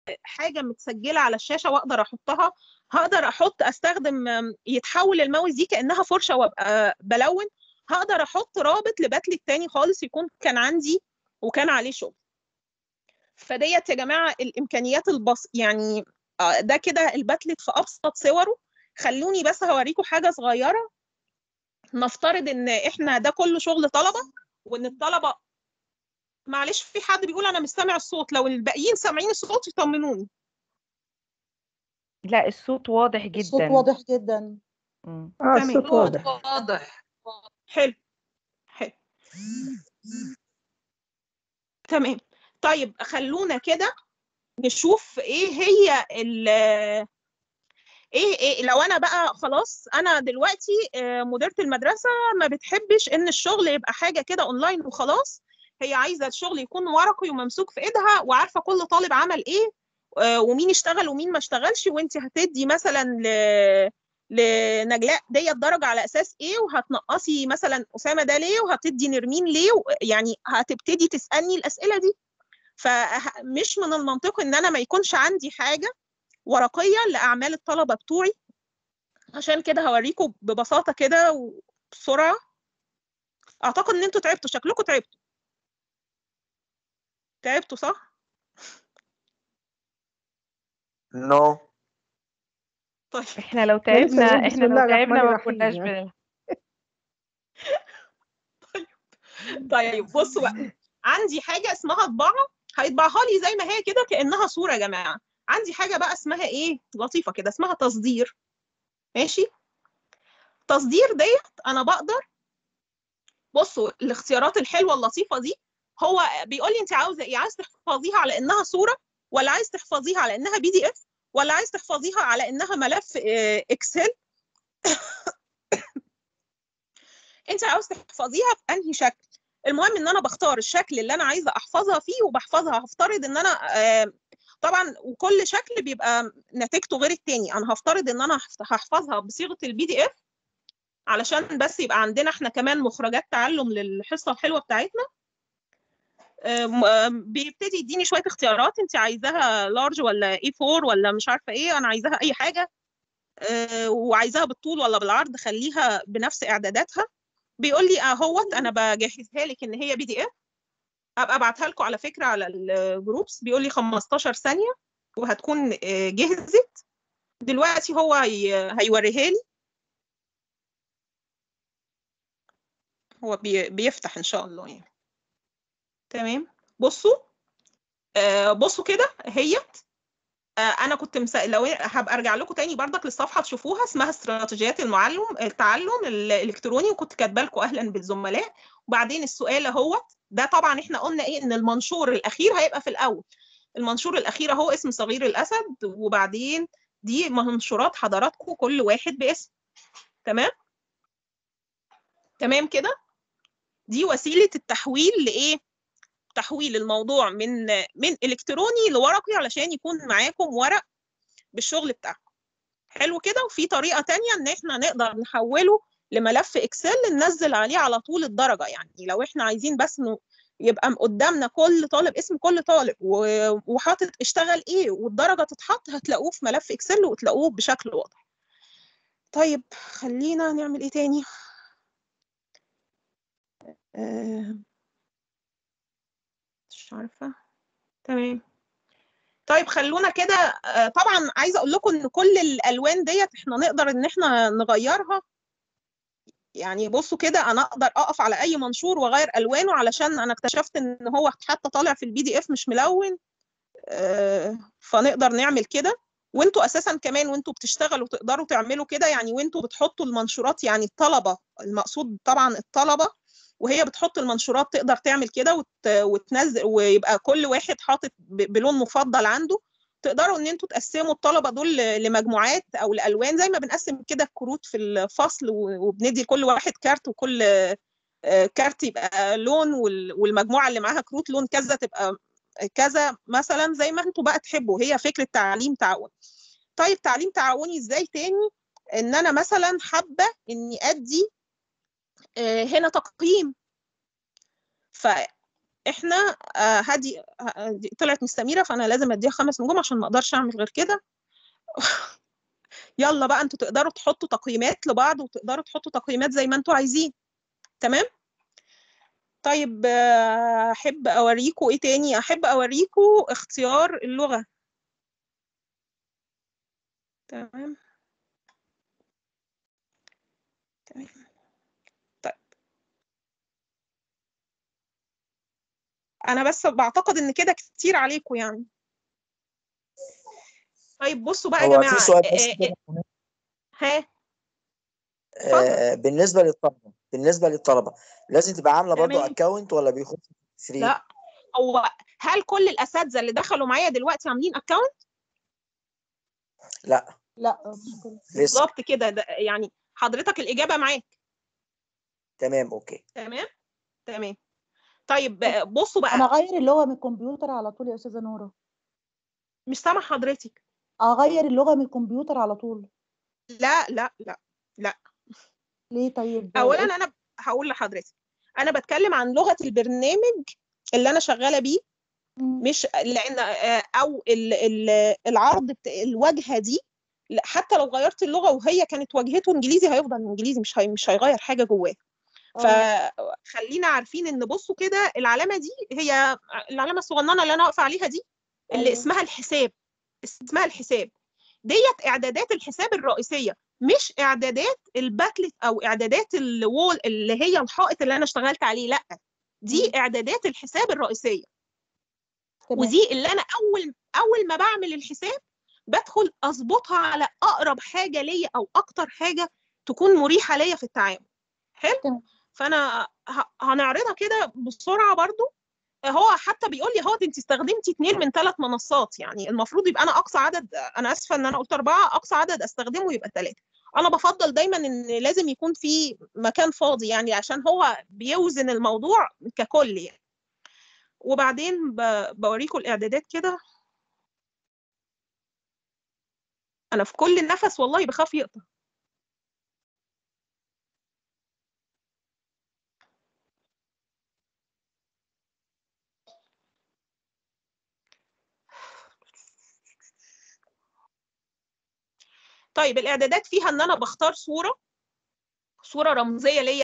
حاجه متسجله على الشاشه واقدر احطها هقدر احط استخدم يتحول الماوس دي كانها فرشه وابقى بلون هقدر احط رابط لباتلت تاني خالص يكون كان عندي وكان عليه شغل فديت يا جماعه الامكانيات البس يعني ده كده الباتلت في ابسط صوره خلوني بس هوريكم حاجه صغيره نفترض ان احنا ده كله شغل طلبه وان الطلبه معلش في حد بيقول انا مش سامع الصوت لو الباقيين سامعين الصوت يطمنوني لا الصوت واضح جدا الصوت واضح جدا مم. اه تمام. الصوت واضح واضح حلو حلو تمام طيب خلونا كده نشوف ايه هي ال ايه ايه لو انا بقى خلاص انا دلوقتي آه، مديره المدرسه ما بتحبش ان الشغل يبقى حاجه كده اونلاين وخلاص هي عايزه الشغل يكون ورقي وممسوك في ايدها وعارفه كل طالب عمل ايه آه، ومين اشتغل ومين ما اشتغلش وانت هتدي مثلا ل لنجلاء ديت درجه على اساس ايه وهتنقصي مثلا اسامه ده ليه وهتدي نرمين ليه و- يعني هتبتدي تسالني الاسئله دي فمش من المنطق ان انا ما يكونش عندي حاجه ورقيه لاعمال الطلبه بتوعي عشان كده هوريكم ببساطه كده وبسرعه اعتقد ان انتوا تعبتوا شكلكم تعبتوا تعبتوا صح نو طيب احنا لو لسه تعبنا بنقول بسم احنا لو الله الرحمن تعبنا ما الرحيم كناش يعني. بن... طيب بصوا بقى عندي حاجه اسمها طباعه هيطبعها لي زي ما هي كده كانها صوره يا جماعه عندي حاجه بقى اسمها ايه لطيفه كده اسمها تصدير ماشي تصدير ديت انا بقدر بصوا الاختيارات الحلوه اللطيفه دي هو بيقول لي انت عاوزه ايه عايز تحفظيها على انها صوره ولا عايز تحفظيها على انها بي دي اف ولا عايز تحفظيها على انها ملف آه، اكسل انت عاوز تحفظيها في انهي شكل المهم ان انا بختار الشكل اللي انا عايزه احفظها فيه وبحفظها هفترض ان انا آه، طبعا وكل شكل بيبقى نتيجته غير التاني انا هفترض ان انا هحف- هحفظها بصيغه البي دي اف علشان بس يبقى عندنا احنا كمان مخرجات تعلم للحصه الحلوه بتاعتنا آم، آم، بيبتدي يديني شويه اختيارات انت عايزاها لارج ولا اي 4 ولا مش عارفه ايه انا عايزاها اي حاجه آه، وعايزاها بالطول ولا بالعرض خليها بنفس اعداداتها بيقول لي اهوت انا بجهزها لك ان هي بي دي اف ابقى ابعتها لكم على فكره على الجروبس بيقول لي 15 ثانيه وهتكون آه، جهزت دلوقتي هو هي- هيوريها لي هو بي- بيفتح ان شاء الله يعني تمام بصوا آه بصوا كده اهيت آه انا كنت مسا... لو هبقى ارجع لكم تاني بردك للصفحه تشوفوها اسمها استراتيجيات المعلم التعلم الالكتروني وكنت كاتبه لكم اهلا بالزملاء وبعدين السؤال اهوت ده طبعا احنا قلنا ايه ان المنشور الاخير هيبقى في الاول المنشور الاخير اهو اسم صغير الاسد وبعدين دي منشورات حضراتكم كل واحد باسم تمام تمام كده دي وسيله التحويل لايه تحويل الموضوع من من الكتروني لورقي علشان يكون معاكم ورق بالشغل بتاعكم حلو كده وفي طريقه تانية ان احنا نقدر نحوله لملف اكسل ننزل عليه على طول الدرجه يعني لو احنا عايزين بس انه يبقى قدامنا كل طالب اسم كل طالب و- وحاطط اشتغل ايه والدرجه تتحط هتلاقوه في ملف اكسل وتلاقوه بشكل واضح طيب خلينا نعمل ايه تاني آه، مش عارفه تمام طيب خلونا كده آه، طبعا عايزه اقول لكم ان كل الالوان ديت احنا نقدر ان احنا نغيرها يعني بصوا كده انا اقدر اقف على اي منشور واغير الوانه علشان انا اكتشفت ان هو حتى طالع في البي دي اف مش ملون آه، فنقدر نعمل كده وانتوا اساسا كمان وانتوا بتشتغلوا تقدروا تعملوا كده يعني وانتوا بتحطوا المنشورات يعني الطلبه المقصود طبعا الطلبه وهي بتحط المنشورات تقدر تعمل كده وت... وتنزل ويبقى كل واحد حاطط ب... بلون مفضل عنده تقدروا ان انتوا تقسموا الطلبه دول ل- لمجموعات او لالوان زي ما بنقسم كده الكروت في الفصل و- وبندي لكل واحد كارت وكل آه، كارت يبقى لون وال- والمجموعه اللي معاها كروت لون كذا تبقى كذا مثلا زي ما انتوا بقى تحبوا هي فكره تعليم تعاوني طيب تعليم تعاوني ازاي تاني ان انا مثلا حابه اني ادي آه، هنا تقييم فانت احنا آه، هدي ه- دي طلعت مستميره فانا لازم اديها خمس نجوم عشان ما اقدرش اعمل غير كده يلا بقى انتوا تقدروا تحطوا تقييمات لبعض وتقدروا تحطوا تقييمات زي ما انتوا عايزين تمام طيب آه، احب اوريكم ايه تاني احب اوريكم اختيار اللغه تمام تمام طيب انا بس بعتقد ان كده كتير عليكم يعني طيب بصوا بقى يا هو جماعه في سؤال بس آه، كده آه، ها اتفضل آه، بالنسبه للطلبه بالنسبه للطلبه لازم تبقى عامله برضو تمام اكونت ولا بيخش فري لا هو هل كل الاساتذه اللي دخلوا معايا دلوقتي عاملين اكونت لا لا مش كده لسه بالظبط كده ده يعني حضرتك الاجابه معاك تمام اوكي تمام تمام طيب آه، بصوا انا بقى اغير اللغه من الكمبيوتر على طول يا استاذه نوره مش سامع حضرتك اغير اللغه من الكمبيوتر على طول لا لا لا لا ليه طيب اولا إيه؟ انا هقول لحضرتك انا بتكلم عن لغه البرنامج اللي انا شغاله بيه مم. مش لان آه، او ال- ال- العرض بتاع الواجهه دي لا، حتى لو غيرت اللغه وهي كانت واجهته انجليزي هيفضل انجليزي مش هي مش هيغير حاجه جواه اه فخلينا عارفين ان بصوا كده العلامه دي هي العلامه الصغننه اللي انا واقفه عليها دي اللي ايوه اسمها الحساب اسمها الحساب ديت اعدادات الحساب الرئيسيه مش اعدادات الباكلت او اعدادات الوول اللي هي الحائط اللي انا اشتغلت عليه لا دي مم. اعدادات الحساب الرئيسيه تمام ودي اللي انا اول اول ما بعمل الحساب بدخل اظبطها على اقرب حاجه ليا او اكتر حاجه تكون مريحه ليا في التعامل حلو تمام فانا ه- هنعرضها كده بسرعه برضو هو حتى بيقول لي هو انت استخدمتي اتنين من ثلاث منصات يعني المفروض يبقى انا اقصى عدد انا اسفه ان انا قلت اربعه اقصى عدد استخدمه يبقى ثلاثه انا بفضل دايما ان لازم يكون في مكان فاضي يعني عشان هو بيوزن الموضوع ككل يعني وبعدين ب- بوريكم الاعدادات كده انا في كل نفس والله بخاف يقطع طيب الاعدادات فيها ان انا بختار صوره صوره رمزيه ليا